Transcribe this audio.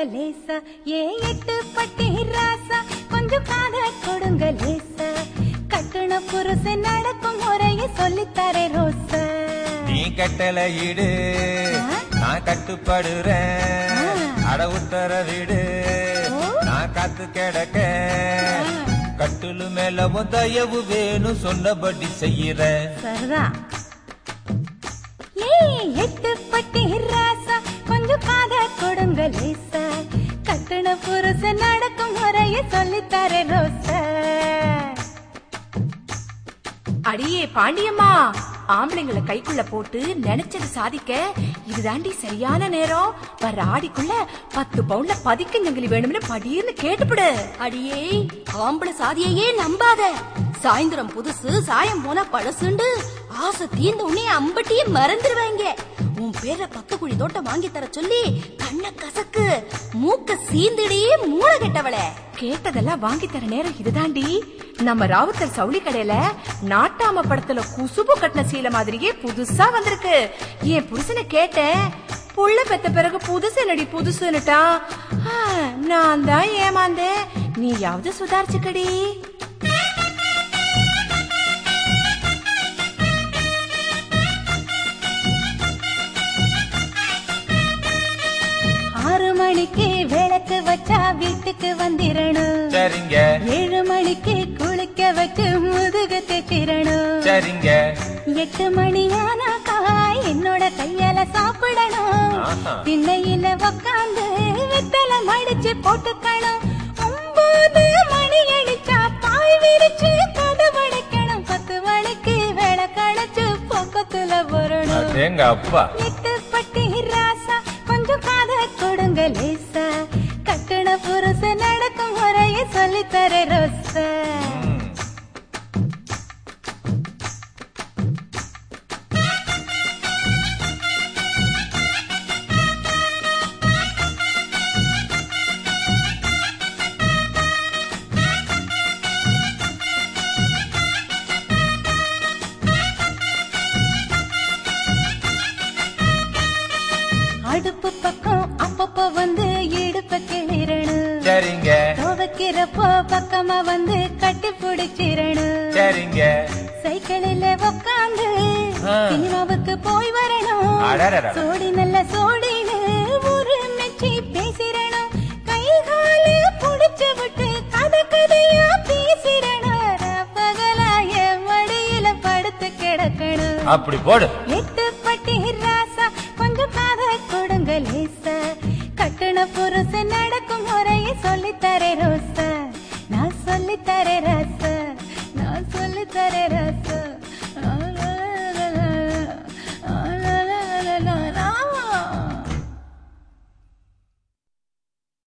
லேசா ஏ எட்டு பட்டி ராசா கொஞ்சம் காத கொடுங்க லேசா கட்டுன புருஷன் நடக்கும் முறையை சொல்லித்தரே ரோசா நீ கட்டளை இடு ஆ? நான் கட்டுப்படுறேன் ஆ. அட உத்தர விடு ஓ. நான் காத்து கிடக்க ஆ. கட்டுலு மேல உன் தயவு வேணும் சொன்னபடி செய்யறேன் சரிதான் ஏ எட்டு பட்டி ராசா கொஞ்சம் காத கொடுங்க லேசா கட்டுன புருஷன் நடக்கும் முறையை சொல்லித்தரே ரோசா அடியே பாண்டியம்மா ஆம்பளைங்களை கைக்குள்ள போட்டு நினைச்சது சாதிக்க இதுதாண்டி சரியான நேரம் வர்ற ஆடிக்குள்ள பத்து பவுன்ல பதிக்க ஜங்கிலி வேணும்னு படீர்னு கேட்டுப்படு அடியே ஆம்பளை சாதியையே நம்பாத சாயந்தரம் புதுசு சாயம் போனா பழசுண்டு ஆசை தீர்ந்த உடனே அம்பட்டியே மறந்துடுவாங்க உன் பேர பத்து குழி தோட்டம் வாங்கி தர சொல்லி கண்ண கசக்கு மூக்க சீந்திடையே மூளை கெட்டவளே கேட்டதெல்லாம் வாங்கி தர நேரம் இதுதாண்டி நம்ம ராவுத்தர் சவுளி கடையில நாட்டாம படத்துல குசுபு கட்டின சீலை மாதிரியே புதுசா வந்திருக்கு என் புருஷனை கேட்டேன் புள்ள பெத்த பிறகு புதுசு என்னடி புதுசுன்னுட்டா ஆ, நான் தான் ஏமாந்தேன் நீயாவது சுதாரிச்சுக்கடி ஆறு மணிக்கு விளக்கு வச்சா வீட்டுக்கு வந்திரணும் சரிங்க ஏழு மணிக்கு குளிக்க வச்சு முதுகு தேச்சிரணும் சரிங்க எட்டு மணி ஆனாக்கா என்னோட கையால சாப்பிடணும் ஆஹா. திண்ணையில உக்காந்து வெத்தலை மடிச்சு போட்டுக்கணும் ஒன்பது மணி அடிச்சா பாய் விரிச்சு கதவடைக்கணும் பத்து மணிக்கு விளக்கடைச்சு பக்கத்துல வரணும் எங்க அப்பா எட்டு பட்டி ராசா கொஞ்சம் காத கொடுங்க லேசா கட்டுன புருஷ நடக்கும் முறையை சொல்லித்தர ரோசா ம். அடுப்பு பக்கம் அப்பப்போ வந்து இடுப்ப கிளிரணும் சரிங்க துவைக்கிறப்போ பக்கமா வந்து கட்டி பிடிச்சிரணும் சரிங்க சைக்கிளில் உக்காந்து ஆ. சினிமாவுக்கு போய் வரணும் அடடடட. சோடி நல்ல சோடின்னு ஒரு மெச்சி பேசிரணும் கை காலு புடிச்சு விட்டு கதை கதையா பேசிரணும் பகலா என் மடியில படுத்து கிடக்கணும் அப்படி போடு